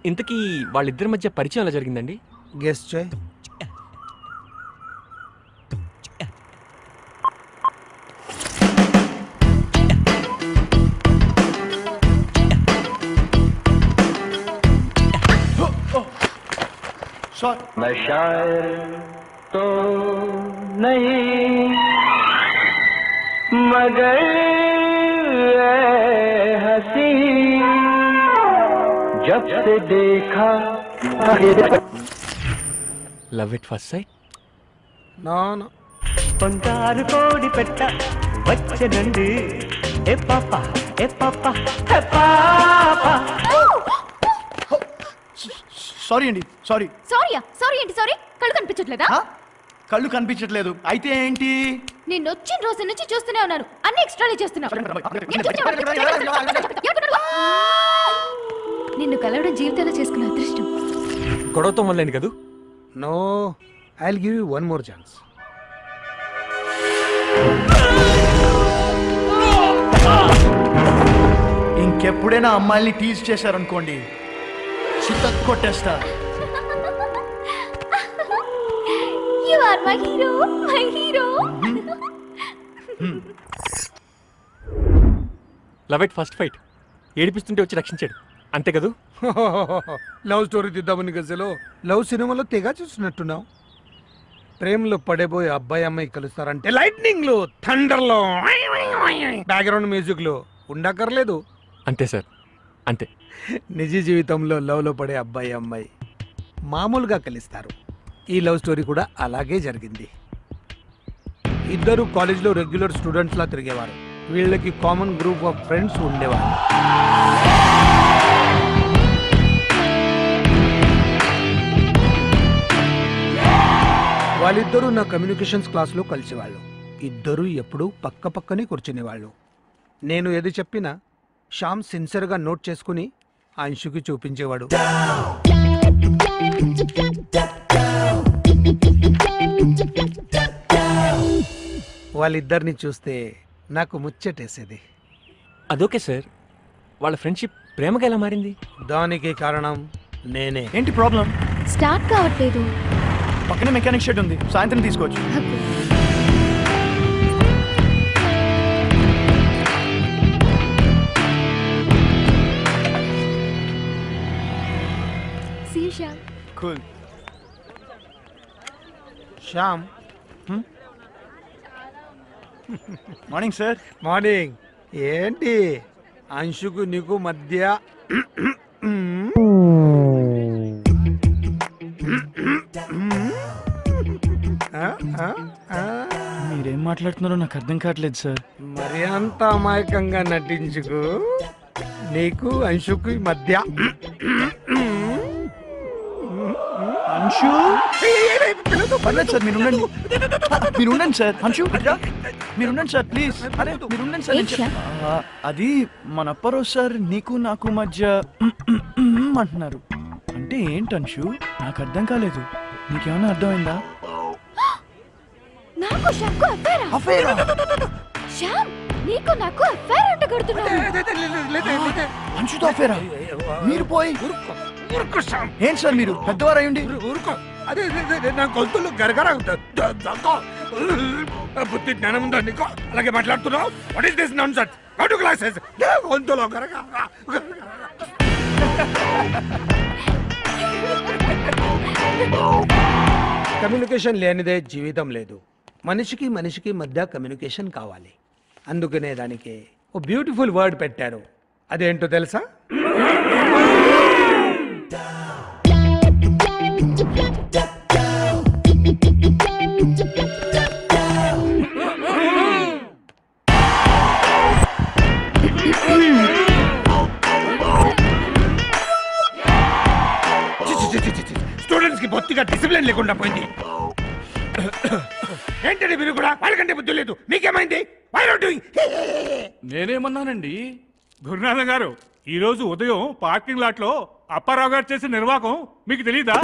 ఇంతకీ వాళ్ళిద్దరి మధ్య పరిచయం ఎలా జరిగిందండి గెస్ట్ చేయి షార్ట్ मैं शायर तो नहीं मगर ऐ हंसी जब से देखा love it first sight no no బంగారు కోడి పెట్ట వచ్చనండి ఏ పాప ఏ పాప ఏ పాప సారీ అండి సారీ సారీయా సారీ ఏంటి సారీ కళ్ళు కనిపించట్లేదా కళ్ళు కనిపించట్లేదు అయితే ఏంటి నేను వచ్చిన రోజు నుంచి చూస్తూనే ఉన్నాను అన్ని ఎక్స్ట్రాలే చేస్తున్నావు నిన్ను కలవడం జీవితంలో చేసుకున్న అదృష్టం గొడవతో మొదలైంది కదూ no I give you one more chance ఇంకెప్పుడైనా అమ్మాయిల్ని టీజ్ చేశారనుకోండి చిత్త కొట్టేస్తా you are my hero my hero love it first fight ఏడిపిస్తుంటే వచ్చి రక్షించాడు అంతే కదూ లవ్ స్టోరీ తీద్దామని గజలో లవ్ సినిమాలో తెగ చూసినట్టున్నావు ప్రేమలో పడేబోయే అబ్బాయి అమ్మాయి కలుస్తారంటే లైట్నింగ్ లో థండర్ లో బ్యాక్గ్రౌండ్ మ్యూజిక్ లో ఉండక్కర్లేదు అంతే సార్ అంతే నిజ జీవితంలో లవ్ లో పడే అబ్బాయి అమ్మాయి మామూలుగా కలుస్తారు ఈ లవ్ స్టోరీ కూడా అలాగే జరిగింది ఇద్దరు కాలేజ్లో రెగ్యులర్ స్టూడెంట్స్ లా తిరిగేవారు వీళ్ళకి కామన్ గ్రూప్ ఆఫ్ ఫ్రెండ్స్ ఉండేవారు వాళ్ళిద్దరూ నా కమ్యూనికేషన్స్ క్లాస్లో కలిసేవాళ్ళు ఇద్దరూ ఎప్పుడూ పక్క పక్కనే కూర్చునేవాళ్ళు నేను ఏది చెప్పినా శ్యామ్ సిన్సియర్గా నోట్ చేసుకుని అంశుకి చూపించేవాడు వాళ్ళిద్దరిని చూస్తే నాకు ముచ్చటేసేది అదోకే సార్ వాళ్ళ ఫ్రెండ్షిప్ ప్రేమగా ఎలా మారింది దానికి కారణం నేనే ఏంటి ప్రాబ్లం స్టార్ట్ కావట్లేదు పక్కనే మెకానిక్ షెడ్ ఉంది సాయంత్రం తీసుకోవచ్చు హక్కు. See you, Shyam. Cool Shyam morning sir morning ఏంటి అంశుకు నీకు మధ్య ఆ, ఆ, ఆ. మీరేం మాట్లాడుతున్నారో నాకు అర్థం కావట్లేదు సార్ మరి అంత అమాయకంగా నటించుకు నీకు అంశుకు మధ్య అంశు పర్లేదు సార్ మీరు ఉండండి మీరు ఉండండి సార్ అంశు రా. మీరు ఉండండి సార్ ప్లీజ్ అరే మీరు ఉండండి సార్ ఏం సార్? ఆ, అది మన అప్పరో సార్ నీకు నాకు మధ్య అంటున్నారు అంటే ఏంటి అంశు నాకు అర్థం కాలేదు నీకేమైనా అర్థమైందా నాకు శ్యామ్కు అఫేరా అఫేరా శ్యామ్ నీకు నాకు అఫేర్ అంట కడుతున్నావు అంశుతో అఫేరా మీరు పోయి ఊరుకో ఊరుకో శ్యామ్ ఏంటి సార్ మీరు పెద్దవారు అయ్యండి ఊరు- ఊరుకో అదే అదే, అదే, నా గొంతులు గరగర బుద్ధి జ్ఞానం ఉందా నీకు అలాగే మాట్లాడుతున్నావు what is this nonsense how to classes గొంతులో గరగర కమ్యూనికేషన్ లేనిదే జీవితం లేదు మనిషికి మనిషికి మధ్య కమ్యూనికేషన్ కావాలి అందుకనే దానికి ఓ బ్యూటిఫుల్ వర్డ్ పెట్టారు అదేంటో తెలుసా స్టూడెంట్స్ కి బొత్తిగా డిసిప్లిన్ లేకుండా పోయింది ఏంటండి మీరు కూడా వాళ్ళకంటే బుద్ధి లేదు మీకేమైంది Why not doing? నేనేమన్నానండి గురునాథం గారు ఈ రోజు ఉదయం పార్కింగ్ లాట్ లో అప్పారావు గారు చేసిన నిర్వాకం మీకు తెలీదా